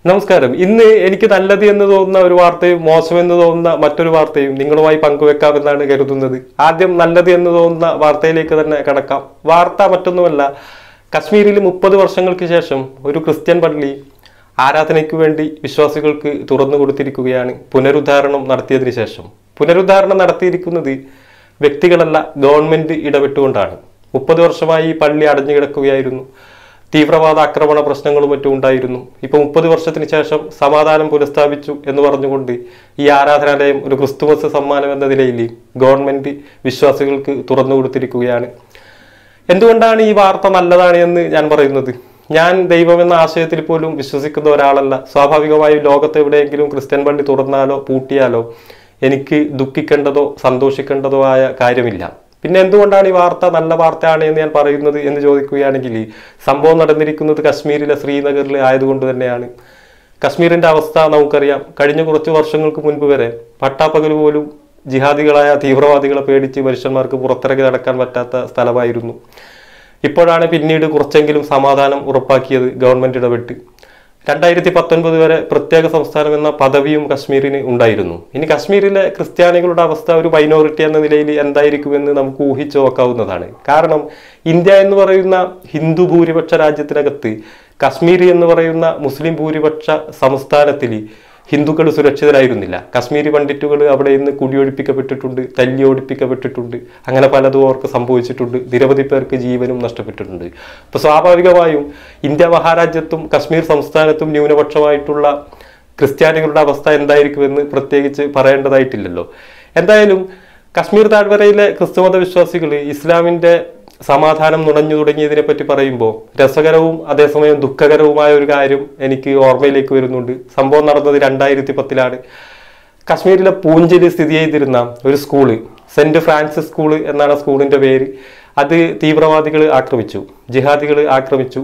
നമസ്കാരം ഇന്ന് എനിക്ക് നല്ലത് എന്ന് തോന്നുന്ന ഒരു വാർത്തയും മോശമെന്ന് തോന്നുന്ന മറ്റൊരു വാർത്തയും നിങ്ങളുമായി പങ്കുവെക്കാമെന്നാണ് കരുതുന്നത് ആദ്യം നല്ലത് എന്ന് തോന്നുന്ന വാർത്തയിലേക്ക് തന്നെ കടക്കാം വാർത്ത മറ്റൊന്നുമല്ല കശ്മീരിൽ മുപ്പത് വർഷങ്ങൾക്ക് ശേഷം ഒരു ക്രിസ്ത്യൻ പള്ളി ആരാധനയ്ക്ക് വേണ്ടി വിശ്വാസികൾക്ക് തുറന്നു കൊടുത്തിരിക്കുകയാണ് പുനരുദ്ധാരണം നടത്തിയതിനു ശേഷം പുനരുദ്ധാരണം നടത്തിയിരിക്കുന്നത് വ്യക്തികളല്ല ഗവൺമെന്റ് ഇടപെട്ടുകൊണ്ടാണ് മുപ്പത് വർഷമായി ഈ പള്ളി അടഞ്ഞു കിടക്കുകയായിരുന്നു തീവ്രവാദ ആക്രമണ പ്രശ്നങ്ങളും മറ്റും ഉണ്ടായിരുന്നു ഇപ്പൊ മുപ്പത് വർഷത്തിന് ശേഷം സമാധാനം പുനഃസ്ഥാപിച്ചു എന്ന് പറഞ്ഞുകൊണ്ട് ഈ ആരാധനാലയം ഒരു ക്രിസ്തുമസ് സമ്മാനം എന്ന നിലയിൽ ഗവൺമെന്റ് വിശ്വാസികൾക്ക് തുറന്നു കൊടുത്തിരിക്കുകയാണ് എന്തുകൊണ്ടാണ് ഈ വാർത്ത നല്ലതാണ് എന്ന് ഞാൻ പറയുന്നത് ഞാൻ ദൈവം എന്ന ആശയത്തിൽ പോലും വിശ്വസിക്കുന്ന ഒരാളല്ല സ്വാഭാവികമായും ലോകത്ത് എവിടെയെങ്കിലും ക്രിസ്ത്യൻ പള്ളി തുറന്നാലോ പൂട്ടിയാലോ എനിക്ക് ദുഃഖിക്കേണ്ടതോ സന്തോഷിക്കേണ്ടതോ ആയ കാര്യമില്ല പിന്നെ എന്തുകൊണ്ടാണ് ഈ വാർത്ത നല്ല വാർത്തയാണ് എന്ന് ഞാൻ പറയുന്നത് എന്ന് ചോദിക്കുകയാണെങ്കിൽ സംഭവം നടന്നിരിക്കുന്നത് കശ്മീരിലെ ശ്രീനഗറിൽ ആയതുകൊണ്ട് തന്നെയാണ് കശ്മീരിന്റെ അവസ്ഥ നമുക്കറിയാം കഴിഞ്ഞ കുറച്ച് വർഷങ്ങൾക്ക് മുൻപ് വരെ പട്ടാപ്പകൽ പോലും ജിഹാദികളായ തീവ്രവാദികളെ പേടിച്ച് മനുഷ്യന്മാർക്ക് പുറത്തിറങ്ങി നടക്കാൻ പറ്റാത്ത സ്ഥലമായിരുന്നു ഇപ്പോഴാണ് പിന്നീട് കുറച്ചെങ്കിലും സമാധാനം ഉറപ്പാക്കിയത് ഗവൺമെന്റ് ഇടപെട്ട് രണ്ടായിരത്തി പത്തൊൻപത് വരെ പ്രത്യേക സംസ്ഥാനം എന്ന പദവിയും കശ്മീരിന് ഉണ്ടായിരുന്നു ഇനി കശ്മീരിലെ ക്രിസ്ത്യാനികളുടെ അവസ്ഥ ഒരു മൈനോറിറ്റി എന്ന നിലയിൽ എന്തായിരിക്കുമെന്ന് നമുക്ക് ഊഹിച്ചു നോക്കാവുന്നതാണ് കാരണം ഇന്ത്യ എന്ന് പറയുന്ന ഹിന്ദു ഭൂരിപക്ഷ രാജ്യത്തിനകത്ത് കശ്മീർ എന്ന് പറയുന്ന മുസ്ലിം ഭൂരിപക്ഷ സംസ്ഥാനത്തിൽ ഹിന്ദുക്കൾ സുരക്ഷിതരായിരുന്നില്ല കശ്മീരി പണ്ഡിറ്റുകൾ അവിടെ നിന്ന് കുടിയൊഴിപ്പിക്കപ്പെട്ടിട്ടുണ്ട് തല്ലി ഓടിപ്പിക്കപ്പെട്ടിട്ടുണ്ട് അങ്ങനെ പലതും അവർക്ക് സംഭവിച്ചിട്ടുണ്ട് നിരവധി പേർക്ക് ജീവനും നഷ്ടപ്പെട്ടിട്ടുണ്ട് അപ്പോൾ സ്വാഭാവികമായും ഇന്ത്യ മഹാരാജ്യത്തും കശ്മീർ സംസ്ഥാനത്തും ന്യൂനപക്ഷമായിട്ടുള്ള ക്രിസ്ത്യാനികളുടെ അവസ്ഥ എന്തായിരിക്കുമെന്ന് പ്രത്യേകിച്ച് പറയേണ്ടതായിട്ടില്ലല്ലോ എന്തായാലും കശ്മീർ താഴ്വരയിലെ ക്രിസ്തുമത വിശ്വാസികൾ ഇസ്ലാമിന്റെ സമാധാനം നുണഞ്ഞു തുടങ്ങിയതിനെ പറ്റി പറയുമ്പോൾ രസകരവും അതേസമയം ദുഃഖകരവുമായ ഒരു കാര്യം എനിക്ക് ഓർമ്മയിലേക്ക് വരുന്നുണ്ട് സംഭവം നടന്നത് രണ്ടായിരത്തി പത്തിലാണ് കശ്മീരിലെ പൂഞ്ചിൽ സ്ഥിതി ചെയ്തിരുന്ന ഒരു സ്കൂള് സെന്റ് ഫ്രാൻസിസ് സ്കൂള് എന്നാണ് ആ സ്കൂളിന്റെ പേര് അത് തീവ്രവാദികൾ ആക്രമിച്ചു ജിഹാദികൾ ആക്രമിച്ചു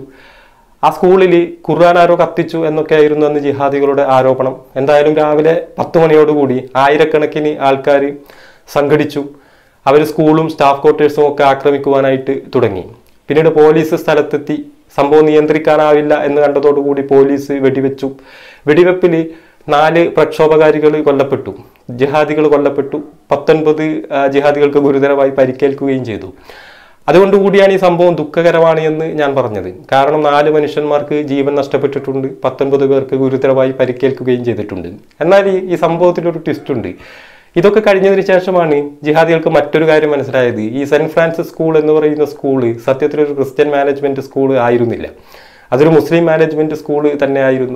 ആ സ്കൂളിൽ ഖുർആൻ ആരോ കത്തിച്ചു എന്നൊക്കെയായിരുന്നു അന്ന് ജിഹാദികളുടെ ആരോപണം എന്തായാലും രാവിലെ പത്ത് മണിയോടുകൂടി ആയിരക്കണക്കിന് ആൾക്കാർ സംഘടിച്ചു അവർ സ്കൂളും സ്റ്റാഫ് ക്വാർട്ടേഴ്സും ഒക്കെ ആക്രമിക്കുവാനായിട്ട് തുടങ്ങി പിന്നീട് പോലീസ് സ്ഥലത്തെത്തി സംഭവം നിയന്ത്രിക്കാനാവില്ല എന്ന് കണ്ടതോടുകൂടി പോലീസ് വെടിവെച്ചു വെടിവെപ്പിൽ നാല് പ്രക്ഷോഭകാരികൾ കൊല്ലപ്പെട്ടു ജിഹാദികൾ കൊല്ലപ്പെട്ടു പത്തൊൻപത് ആ, ജിഹാദികൾക്ക് ഗുരുതരമായി പരിക്കേൽക്കുകയും ചെയ്തു അതുകൊണ്ട് കൂടിയാണ് ഈ സംഭവം ദുഃഖകരമാണ് എന്ന് ഞാൻ പറഞ്ഞത് കാരണം നാല് മനുഷ്യന്മാർക്ക് ജീവൻ നഷ്ടപ്പെട്ടിട്ടുണ്ട് പത്തൊൻപത് പേർക്ക് ഗുരുതരമായി പരിക്കേൽക്കുകയും ചെയ്തിട്ടുണ്ട് എന്നാൽ ഈ ഈ സംഭവത്തിൽ ഒരു ട്വിസ്റ്റ് ഉണ്ട് ഇതൊക്കെ കഴിഞ്ഞതിന് ശേഷമാണ് ജിഹാദികൾക്ക് മറ്റൊരു കാര്യം മനസ്സിലായത് ഈ സെന്റ് ഫ്രാൻസിസ് സ്കൂൾ എന്ന് പറയുന്ന സ്കൂള് സത്യത്തിൽ ഒരു ക്രിസ്ത്യൻ മാനേജ്മെന്റ് സ്കൂൾ ആയിരുന്നില്ല അതൊരു മുസ്ലിം മാനേജ്മെന്റ് സ്കൂൾ തന്നെ ആയിരുന്നു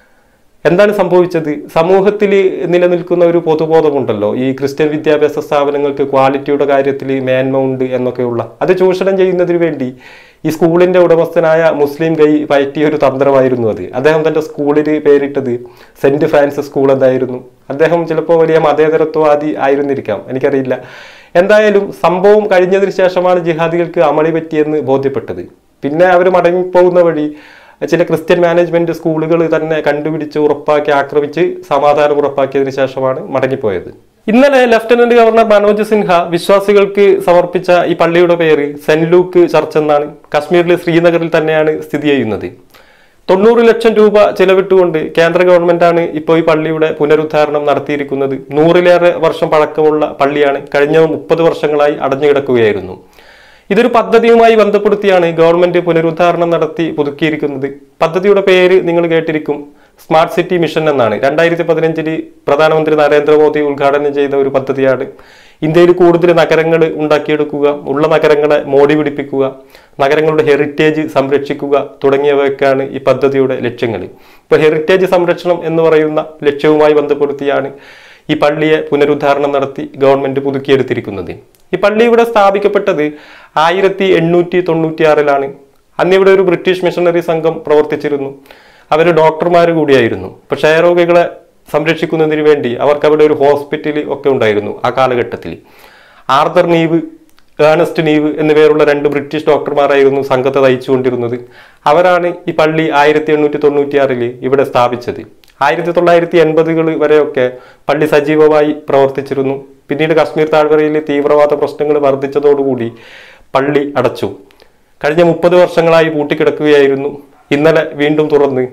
എന്താണ് സംഭവിച്ചത് സമൂഹത്തിൽ നിലനിൽക്കുന്ന ഒരു പൊതുബോധമുണ്ടല്ലോ ഈ ക്രിസ്ത്യൻ വിദ്യാഭ്യാസ സ്ഥാപനങ്ങൾക്ക് ക്വാളിറ്റിയുടെ കാര്യത്തിൽ മേന്മ ഉണ്ട് എന്നൊക്കെയുള്ള അത് ചൂഷണം ചെയ്യുന്നതിന് വേണ്ടി ഈ സ്കൂളിന്റെ ഉടമസ്ഥനായ മുസ്ലിം കൈ പയറ്റിയ ഒരു തന്ത്രമായിരുന്നു അത് അദ്ദേഹം തന്റെ സ്കൂളിൽ പേരിട്ടത് സെന്റ് ഫ്രാൻസിസ് സ്കൂൾ എന്തായിരുന്നു അദ്ദേഹം ചിലപ്പോൾ വലിയ മതേതരത്വവാദി ആയിരുന്നിരിക്കാം എനിക്കറിയില്ല എന്തായാലും സംഭവം കഴിഞ്ഞതിന് ശേഷമാണ് ജിഹാദികൾക്ക് അമളി പറ്റിയെന്ന് ബോധ്യപ്പെട്ടത് പിന്നെ അവർ മടങ്ങിപ്പോകുന്ന വഴി ചില ക്രിസ്ത്യൻ മാനേജ്മെന്റ് സ്കൂളുകൾ തന്നെ കണ്ടുപിടിച്ച് ഉറപ്പാക്കി ആക്രമിച്ച് സമാധാനം ഉറപ്പാക്കിയതിനു ശേഷമാണ് മടങ്ങിപ്പോയത് ഇന്നലെ ലഫ്റ്റനന്റ് ഗവർണർ മനോജ് സിൻഹ വിശ്വാസികൾക്ക് സമർപ്പിച്ച ഈ പള്ളിയുടെ പേര് സെന്റ് ലൂക്ക് ചർച്ച് എന്നാണ് കാശ്മീരിലെ ശ്രീനഗറിൽ തന്നെയാണ് സ്ഥിതി ചെയ്യുന്നത് തൊണ്ണൂറ് ലക്ഷം രൂപ ചെലവിട്ടുകൊണ്ട് കേന്ദ്ര ഗവൺമെന്റാണ് ഇപ്പോൾ ഈ പള്ളിയുടെ പുനരുദ്ധാരണം നടത്തിയിരിക്കുന്നത് നൂറിലേറെ വർഷം പഴക്കമുള്ള പള്ളിയാണ് കഴിഞ്ഞ മുപ്പത് വർഷങ്ങളായി അടഞ്ഞു കിടക്കുകയായിരുന്നു ഇതൊരു പദ്ധതിയുമായി ബന്ധപ്പെടുത്തിയാണ് ഗവൺമെന്റ് പുനരുദ്ധാരണം നടത്തി പുതുക്കിയിരിക്കുന്നത് പദ്ധതിയുടെ പേര് നിങ്ങൾ കേട്ടിരിക്കും സ്മാർട്ട് സിറ്റി മിഷൻ എന്നാണ് രണ്ടായിരത്തി പതിനഞ്ചില് പ്രധാനമന്ത്രി നരേന്ദ്രമോദി ഉദ്ഘാടനം ചെയ്ത ഒരു പദ്ധതിയാണ് ഇന്ത്യയിൽ കൂടുതൽ നഗരങ്ങൾ ഉണ്ടാക്കിയെടുക്കുക ഉള്ള നഗരങ്ങളെ മോടി പിടിപ്പിക്കുക നഗരങ്ങളുടെ ഹെറിറ്റേജ് സംരക്ഷിക്കുക തുടങ്ങിയവയൊക്കെയാണ് ഈ പദ്ധതിയുടെ ലക്ഷ്യങ്ങൾ ഇപ്പൊ ഹെറിറ്റേജ് സംരക്ഷണം എന്ന് പറയുന്ന ലക്ഷ്യവുമായി ബന്ധപ്പെടുത്തിയാണ് ഈ പള്ളിയെ പുനരുദ്ധാരണം നടത്തി ഗവൺമെന്റ് പുതുക്കിയെടുത്തിരിക്കുന്നത് ഈ പള്ളി ഇവിടെ സ്ഥാപിക്കപ്പെട്ടത് ആയിരത്തി എണ്ണൂറ്റി തൊണ്ണൂറ്റിയാറിലാണ് അന്ന് ഇവിടെ ഒരു ബ്രിട്ടീഷ് മിഷണറി സംഘം പ്രവർത്തിച്ചിരുന്നു അവർ ഡോക്ടർമാർ കൂടിയായിരുന്നു ഇപ്പൊ ക്ഷയരോഗികളെ സംരക്ഷിക്കുന്നതിന് വേണ്ടി അവർക്ക് അവിടെ ഒരു ഹോസ്പിറ്റൽ ഒക്കെ ഉണ്ടായിരുന്നു ആ കാലഘട്ടത്തിൽ ആർദർ നീവ് ഏണസ്റ്റ് നീവ് എന്നു പേരുള്ള രണ്ട് ബ്രിട്ടീഷ് ഡോക്ടർമാരായിരുന്നു സംഘത്തെ നയിച്ചുകൊണ്ടിരുന്നത് അവരാണ് ഈ പള്ളി ആയിരത്തി എണ്ണൂറ്റി തൊണ്ണൂറ്റിയാറില് ഇവിടെ സ്ഥാപിച്ചത് ആയിരത്തി തൊള്ളായിരത്തി എൺപതുകൾ വരെയൊക്കെ പള്ളി സജീവമായി പ്രവർത്തിച്ചിരുന്നു പിന്നീട് കശ്മീർ താഴ്വരയിൽ തീവ്രവാദ പ്രശ്നങ്ങൾ വർദ്ധിച്ചതോടുകൂടി പള്ളി അടച്ചു കഴിഞ്ഞ മുപ്പത് വർഷങ്ങളായി പൂട്ടിക്കിടക്കുകയായിരുന്നു ഇന്നലെ വീണ്ടും തുറന്ന്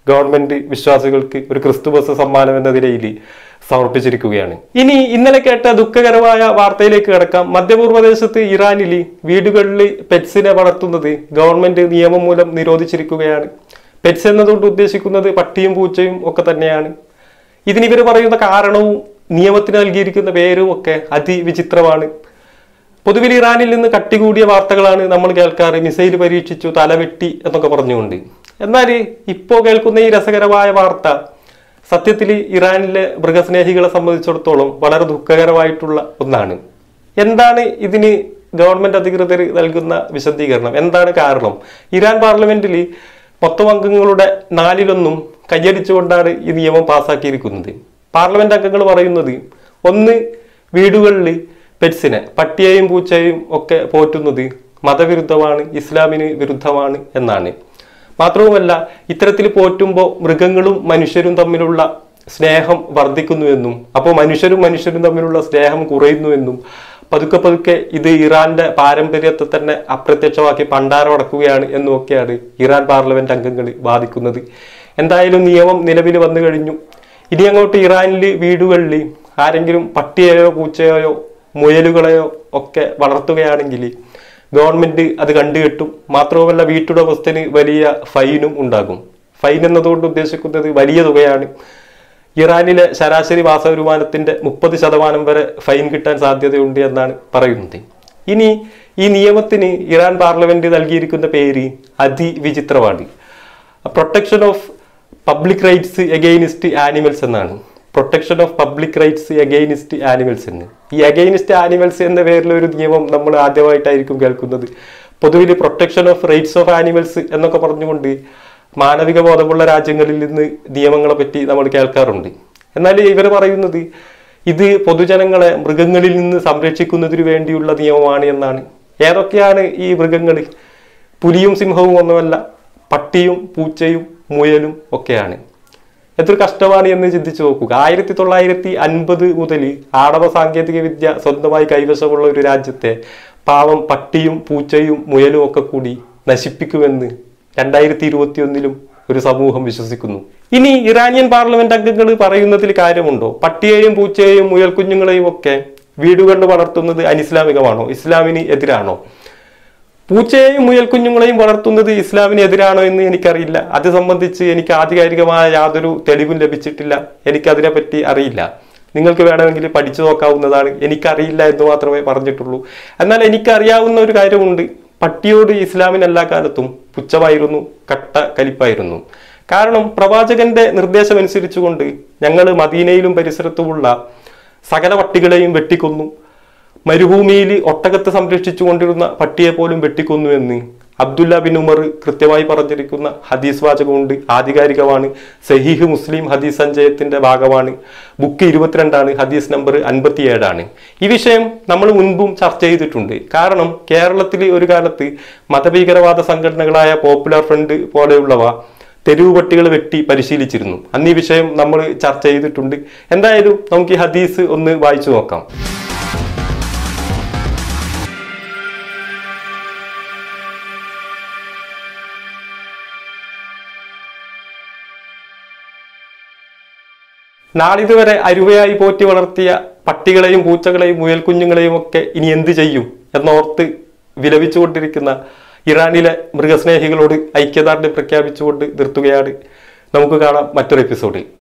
ഗവൺമെന്റ് വിശ്വാസികൾക്ക് ഒരു ക്രിസ്തുമസ് സമ്മാനം എന്ന നിലയിൽ സമർപ്പിച്ചിരിക്കുകയാണ് ഇനി ഇന്നലെ കേട്ട ദുഃഖകരമായ വാർത്തയിലേക്ക് കിടക്കാം മധ്യപൂർവ്വദേശത്ത് ഇറാനിൽ വീടുകളിൽ പെറ്റ്സിനെ വളർത്തുന്നത് ഗവൺമെന്റ് നിയമം മൂലം നിരോധിച്ചിരിക്കുകയാണ് പെറ്റ്സ് എന്നതുകൊണ്ട് ഉദ്ദേശിക്കുന്നത് പട്ടിയും പൂച്ചയും ഒക്കെ തന്നെയാണ് ഇതിന് ഇവർ പറയുന്ന കാരണവും നിയമത്തിന് നൽകിയിരിക്കുന്ന പേരും ഒക്കെ അതിവിചിത്രമാണ് പൊതുവിൽ ഇറാനിൽ നിന്ന് കട്ടികൂടിയ വാർത്തകളാണ് നമ്മൾ കേൾക്കാറ് മിസൈൽ പരീക്ഷിച്ചു തലവെട്ടി എന്നൊക്കെ പറഞ്ഞുകൊണ്ട് എന്നാൽ ഇപ്പോൾ കേൾക്കുന്ന ഈ രസകരമായ വാർത്ത സത്യത്തിൽ ഇറാനിലെ മൃഗസ്നേഹികളെ സംബന്ധിച്ചിടത്തോളം വളരെ ദുഃഖകരമായിട്ടുള്ള ഒന്നാണ് എന്താണ് ഇതിന് ഗവൺമെന്റ് അധികൃതർ നൽകുന്ന വിശദീകരണം എന്താണ് കാരണം ഇറാൻ പാർലമെന്റിൽ മൊത്തം അംഗങ്ങളുടെ നാലിലൊന്നും കയ്യടിച്ചുകൊണ്ടാണ് ഈ നിയമം പാസ്സാക്കിയിരിക്കുന്നത് പാർലമെന്റ് അംഗങ്ങൾ പറയുന്നത് ഒന്ന് വീടുകളിൽ പെറ്റ്സിനെ പട്ടിയെയും പൂച്ചയെയും ഒക്കെ പോറ്റുന്നത് മതവിരുദ്ധമാണ് ഇസ്ലാമിന് വിരുദ്ധമാണ് എന്നാണ് മാത്രവുമല്ല ഇത്തരത്തിൽ പോറ്റുമ്പോൾ മൃഗങ്ങളും മനുഷ്യരും തമ്മിലുള്ള സ്നേഹം വർദ്ധിക്കുന്നുവെന്നും അപ്പോൾ മനുഷ്യരും മനുഷ്യരും തമ്മിലുള്ള സ്നേഹം കുറയുന്നുവെന്നും പതുക്കെ പതുക്കെ ഇത് ഇറാന്റെ പാരമ്പര്യത്തെ തന്നെ അപ്രത്യക്ഷമാക്കി പണ്ടാരമടക്കുകയാണ് എന്നുമൊക്കെയാണ് ഇറാൻ പാർലമെന്റ് അംഗങ്ങൾ വാദിക്കുന്നത് എന്തായാലും നിയമം നിലവിൽ വന്നു കഴിഞ്ഞു ഇനി അങ്ങോട്ട് ഇറാനിൽ വീടുകളിൽ ആരെങ്കിലും പട്ടിയെയോ പൂച്ചയെയോ മുയലുകളെയോ ഒക്കെ വളർത്തുകയാണെങ്കിൽ ഗവൺമെന്റ് അത് കണ്ടുകെട്ടും മാത്രവുമല്ല വീട്ടുടമസ്ഥന് വലിയ ഫൈനും ഉണ്ടാകും ഫൈൻ എന്നതുകൊണ്ട് ഉദ്ദേശിക്കുന്നത് വലിയ തുകയാണ് ഇറാനിലെ ശരാശരി മാസവരുമാനത്തിന്റെ മുപ്പത് ശതമാനം വരെ ഫൈൻ കിട്ടാൻ സാധ്യതയുണ്ട് എന്നാണ് പറയുന്നത് ഇനി ഈ നിയമത്തിന് ഇറാൻ പാർലമെന്റ് നൽകിയിരിക്കുന്ന പേര് അതിവിചിത്രമാണ് protection of public rights against animals എന്നാണ് protection of public rights against animals എന്ന് ഈ അഗെയിനിസ്റ്റ് ആനിമൽസ് എന്ന പേരിൽ ഒരു നിയമം നമ്മൾ ആദ്യമായിട്ടായിരിക്കും കേൾക്കുന്നത് പൊതുവിൽ protection of rights of animals എന്നൊക്കെ പറഞ്ഞുകൊണ്ട് മാനവിക ബോധമുള്ള രാജ്യങ്ങളിൽ നിന്ന് നിയമങ്ങളെ പറ്റി നമ്മൾ കേൾക്കാറുണ്ട് എന്നാൽ ഇവർ പറയുന്നത് ഇത് പൊതുജനങ്ങളെ മൃഗങ്ങളിൽ നിന്ന് സംരക്ഷിക്കുന്നതിന് വേണ്ടിയുള്ള നിയമമാണ് എന്നാണ് ഏതൊക്കെയാണ് ഈ മൃഗങ്ങൾ പുലിയും സിംഹവും ഒന്നുമല്ല പട്ടിയും പൂച്ചയും മുയലും ഒക്കെയാണ് എത്ര കഷ്ടമാണ് എന്ന് ചിന്തിച്ചു നോക്കുക ആയിരത്തി തൊള്ളായിരത്തി അൻപത് മുതൽ ആണവ സാങ്കേതിക വിദ്യ സ്വന്തമായി കൈവശമുള്ള ഒരു രാജ്യത്തെ പാവം പട്ടിയും പൂച്ചയും മുയലും ഒക്കെ കൂടി നശിപ്പിക്കുമെന്ന് രണ്ടായിരത്തി ഇരുപത്തി ഒന്നിലും ഒരു സമൂഹം വിശ്വസിക്കുന്നു ഇനി ഇറാനിയൻ പാർലമെന്റ് അംഗങ്ങൾ പറയുന്നതിൽ കാര്യമുണ്ടോ പട്ടിയെയും പൂച്ചയെയും മുയൽ കുഞ്ഞുങ്ങളെയും ഒക്കെ വീടുകളിൽ വളർത്തുന്നത് അനിസ്ലാമികമാണോ ഇസ്ലാമിന് എതിരാണോ പൂച്ചയെയും മുയൽ കുഞ്ഞുങ്ങളെയും വളർത്തുന്നത് ഇസ്ലാമിന് എതിരാണോ എന്ന് എനിക്കറിയില്ല അത് സംബന്ധിച്ച് എനിക്ക് ആധികാരികമായ യാതൊരു തെളിവും ലഭിച്ചിട്ടില്ല എനിക്കതിനെപ്പറ്റി അറിയില്ല നിങ്ങൾക്ക് വേണമെങ്കിൽ പഠിച്ചു നോക്കാവുന്നതാണ് എനിക്കറിയില്ല എന്ന് മാത്രമേ പറഞ്ഞിട്ടുള്ളൂ എന്നാൽ എനിക്കറിയാവുന്ന ഒരു കാര്യമുണ്ട് പട്ടിയോട് ഇസ്ലാമിന് എല്ലാ കാലത്തും പുച്ഛമായിരുന്നു കട്ട കലിപ്പായിരുന്നു കാരണം പ്രവാചകന്റെ നിർദ്ദേശമനുസരിച്ചുകൊണ്ട് ഞങ്ങൾ മദീനയിലും പരിസരത്തുമുള്ള സകല പട്ടികളെയും വെട്ടിക്കൊന്നു മരുഭൂമിയിൽ ഒട്ടകത്തെ സംരക്ഷിച്ചു കൊണ്ടിരുന്ന പട്ടിയെ പോലും വെട്ടിക്കൊന്നു എന്ന് അബ്ദുല്ല ബിൻ ഉമർ കൃത്യമായി പറഞ്ഞിരിക്കുന്ന ഹദീസ് വാചകമുണ്ട് ആധികാരികമാണ് സഹീഹ് മുസ്ലിം ഹദീസ് സഞ്ചയത്തിന്റെ ഭാഗമാണ് ബുക്ക് ഇരുപത്തിരണ്ടാണ് ഹദീസ് നമ്പർ അൻപത്തിയേഴാണ് ഈ വിഷയം നമ്മൾ മുൻപും ചർച്ച ചെയ്തിട്ടുണ്ട് കാരണം കേരളത്തിൽ ഒരു കാലത്ത് മതഭീകരവാദ സംഘടനകളായ പോപ്പുലർ ഫ്രണ്ട് പോലെയുള്ളവ തെരുവ് പട്ടികൾ വെട്ടി പരിശീലിച്ചിരുന്നു അന്ന് ഈ വിഷയം നമ്മൾ ചർച്ച ചെയ്തിട്ടുണ്ട് എന്തായാലും നമുക്ക് ഈ ഹദീസ് ഒന്ന് വായിച്ചു നോക്കാം നാളിതുവരെ അരുവയായി പോറ്റി വളർത്തിയ പട്ടികളെയും പൂച്ചകളെയും മുയൽക്കുഞ്ഞുങ്ങളെയും ഒക്കെ ഇനി എന്ത് ചെയ്യും എന്നോർത്ത് വിലപിച്ചുകൊണ്ടിരിക്കുന്ന ഇറാനിലെ മൃഗസ്നേഹികളോട് ഐക്യദാർഢ്യം പ്രഖ്യാപിച്ചുകൊണ്ട് നിർത്തുകയാണ് നമുക്ക് കാണാം മറ്റൊരു എപ്പിസോഡിൽ